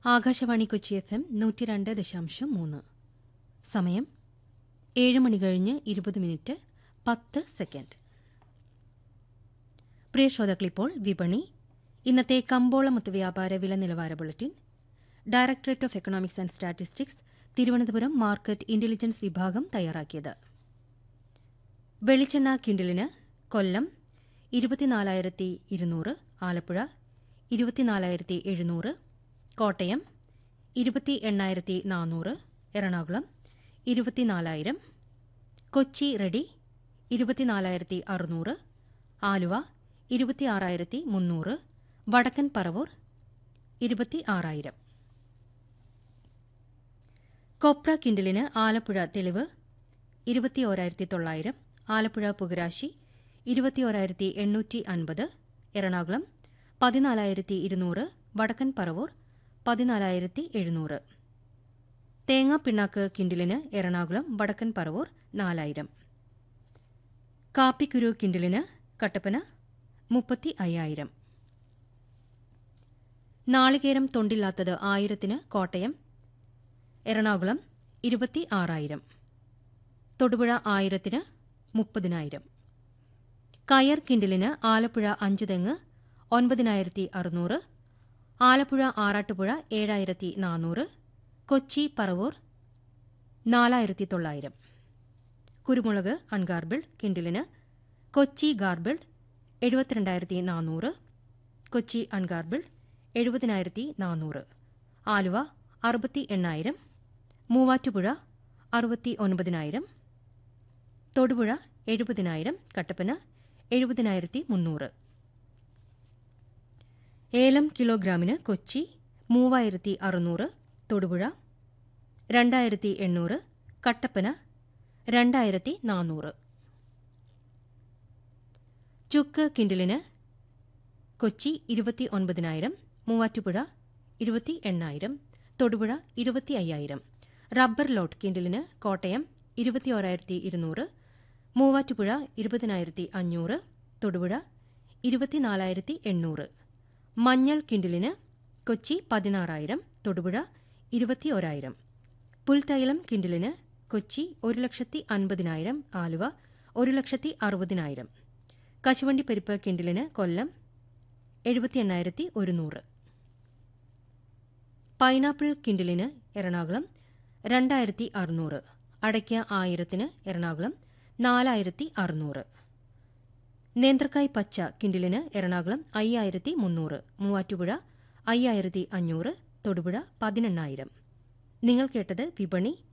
Akashvani Kochi F M നൂറ്റി രണ്ട് ദശാംശം മൂന്ന് സമയം ഏഴ് മണി കഴിഞ്ഞ് ഇരുപത് മിനിറ്റ് പത്ത് സെക്കൻഡ് പ്രിയ ശ്രോതാക്കളിപ്പോൾ വിപണി ഇന്നത്തെ കമ്പോളമൊത്ത് വ്യാപാര വില നിലവാര bulletin directorate of economics and statistics Thiruvananthapuram market intelligence വിഭാഗം തയ്യാറാക്കിയത് വെളിച്ചെണ്ണ കിൻഡിലിന് കൊല്ലം ഇരുപത്തിനാലായിരത്തി ഇരുന്നൂറ് ആലപ്പുഴ ഇരുപത്തിനാലായിരത്തി എഴുന്നൂറ് കോട്ടയം ഇരുപത്തി എണ്ണായിരത്തി നാനൂറ് എറണാകുളം ഇരുപത്തിനാലായിരം കൊച്ചി റെഡി ഇരുപത്തിനാലായിരത്തി അറുന്നൂറ് ആലുവ ഇരുപത്തിയാറായിരത്തി മുന്നൂറ് വടക്കൻ പറവൂർ ഇരുപത്തി ആറായിരം കൊപ്ര കിൻഡിലിന് ആലപ്പുഴ തെളിവ് ഇരുപത്തിയോരായിരത്തി തൊള്ളായിരം ആലപ്പുഴ പുകരാശി ഇരുപത്തിയോരായിരത്തി എണ്ണൂറ്റി അൻപത് എറണാകുളം പതിനാലായിരത്തി ഇരുന്നൂറ് വടക്കൻ പറവൂർ പതിനാലായിരത്തി എഴുന്നൂറ് തേങ്ങാപ്പിണ്ണാക്ക് കിൻഡിലിന് എറണാകുളം വടക്കൻ പറവൂർ നാലായിരം കാപ്പിക്കുരു കിൻഡിലിന് കട്ടപ്പന മുപ്പത്തി അയ്യായിരം നാളികേരം തൊണ്ടില്ലാത്തത് ആയിരത്തിന് കോട്ടയം എറണാകുളം ഇരുപത്തി ആറായിരം തൊടുപുഴ ആയിരത്തിന് മുപ്പതിനായിരം കയർ കിൻഡിലിന് ആലപ്പുഴ അഞ്ച് തെങ്ങ് ഒൻപതിനായിരത്തി അറുന്നൂറ് ആലപ്പുഴ ആറാട്ടുപുഴ ഏഴായിരത്തി നാനൂറ് കൊച്ചി പറവൂർ നാലായിരത്തി തൊള്ളായിരം കുരുമുളക് അൺഗാർബിൾഡ് കിൻഡിലിന് കൊച്ചി ഗാർബിൾഡ് എഴുപത്തിരണ്ടായിരത്തി നാനൂറ് കൊച്ചി അൺഗാർബിൾഡ് എഴുപതിനായിരത്തി നാനൂറ് ആലുവ അറുപത്തി എണ്ണായിരം മൂവാറ്റുപുഴ അറുപത്തി ഒൻപതിനായിരം തൊടുപുഴ എഴുപതിനായിരം കട്ടപ്പന എഴുപതിനായിരത്തി മുന്നൂറ് ഏലം കിലോഗ്രാമിന് കൊച്ചി മൂവായിരത്തി അറുന്നൂറ് തൊടുപുഴ രണ്ടായിരത്തി എണ്ണൂറ് കട്ടപ്പന രണ്ടായിരത്തി നാനൂറ് ചുക്ക് കിൻഡിലിന് കൊച്ചി ഇരുപത്തി ഒൻപതിനായിരം മൂവാറ്റുപുഴ ഇരുപത്തി എണ്ണായിരം തൊടുപുഴ ഇരുപത്തി അയ്യായിരം റബ്ബർ ലോട്ട് കിൻഡിലിന് കോട്ടയം ഇരുപത്തിയോരായിരത്തി ഇരുന്നൂറ് മൂവാറ്റുപുഴ ഇരുപതിനായിരത്തി അഞ്ഞൂറ് തൊടുപുഴ ഇരുപത്തിനാലായിരത്തി എണ്ണൂറ് മഞ്ഞൾ കിൻഡിലിന് കൊച്ചി പതിനാറായിരം തൊടുപുഴ ഇരുപത്തിയോരായിരം പുൽത്തൈലം കിൻഡിലിന് കൊച്ചി ഒരു ലക്ഷത്തി അൻപതിനായിരം ആലുവ ഒരു ലക്ഷത്തി അറുപതിനായിരം കശുവണ്ടി പരിപ്പ് കിൻഡിലിന് കൊല്ലം എഴുപത്തി എണ്ണായിരത്തി ഒരുന്നൂറ് പൈനാപ്പിൾ കിൻഡിലിന് എറണാകുളം രണ്ടായിരത്തി അറുന്നൂറ് അടയ്ക്ക ആയിരത്തിന് എറണാകുളം നാലായിരത്തി അറുന്നൂറ് നേന്ത്രക്കായ് പച്ച കിൻഡിലിന് എറണാകുളം അയ്യായിരത്തി മുന്നൂറ് മൂവാറ്റുപുഴ അയ്യായിരത്തി അഞ്ഞൂറ് തൊടുപുഴ പതിനെണ്ണായിരം നിങ്ങൾ കേട്ടത് വിപണി